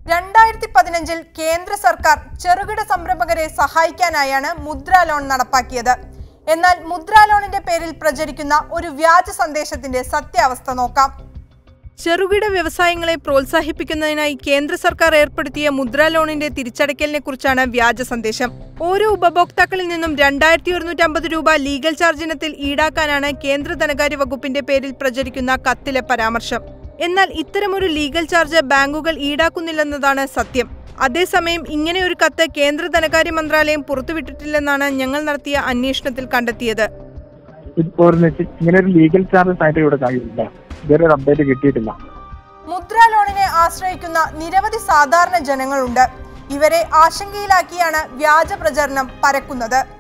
രണ്ടായിരത്തി പതിനഞ്ചിൽ കേന്ദ്ര സർക്കാർ ചെറുകിട സംരംഭകരെ സഹായിക്കാനായാണ് മുദ്ര ലോൺ നടപ്പാക്കിയത് എന്നാൽ മുദ്ര ലോണിന്റെ പേരിൽ പ്രചരിക്കുന്ന ഒരു വ്യാജ സന്ദേശത്തിന്റെ സത്യാവസ്ഥ നോക്കാം ചെറുകിട വ്യവസായങ്ങളെ പ്രോത്സാഹിപ്പിക്കുന്നതിനായി കേന്ദ്ര സർക്കാർ ഏർപ്പെടുത്തിയ മുദ്ര ലോണിന്റെ തിരിച്ചടയ്ക്കലിനെ കുറിച്ചാണ് വ്യാജ സന്ദേശം ഓരോ ഉപഭോക്താക്കളിൽ നിന്നും രണ്ടായിരത്തി ഒരുന്നൂറ്റമ്പത് രൂപ ലീഗൽ ചാർജ് ഇനത്തിൽ ഈടാക്കാനാണ് കേന്ദ്ര ധനകാര്യ വകുപ്പിന്റെ പേരിൽ പ്രചരിക്കുന്ന കത്തിലെ പരാമർശം എന്നാൽ ഇത്തരമൊരു ലീഗൽ ചാർജ് ബാങ്കുകൾ ഈടാക്കുന്നില്ലെന്നതാണ് സത്യം അതേസമയം ഇങ്ങനെ ഒരു കത്ത് കേന്ദ്ര ധനകാര്യ മന്ത്രാലയം പുറത്തുവിട്ടിട്ടില്ലെന്നാണ് ഞങ്ങൾ നടത്തിയ അന്വേഷണത്തിൽ കണ്ടെത്തിയത് ഇപ്പോൾ ഇങ്ങനെ ഒരു ലീഗൽ ചാർജസ് ആയിട്ട് ഇവിടെ കഴിയില്ല ഇതുവരെ ഒരു അപ്ഡേറ്റ് കിട്ടിയിട്ടില്ല മുദ്ര ലോണിനെ ആശ്രയിക്കുന്ന നിരവധി സാധാരണ ജനങ്ങളുണ്ട് ഇവരെ ആശങ്കയിലാക്കിയാണ് വ്യാജ പ്രചരണം പരക്കുന്നത്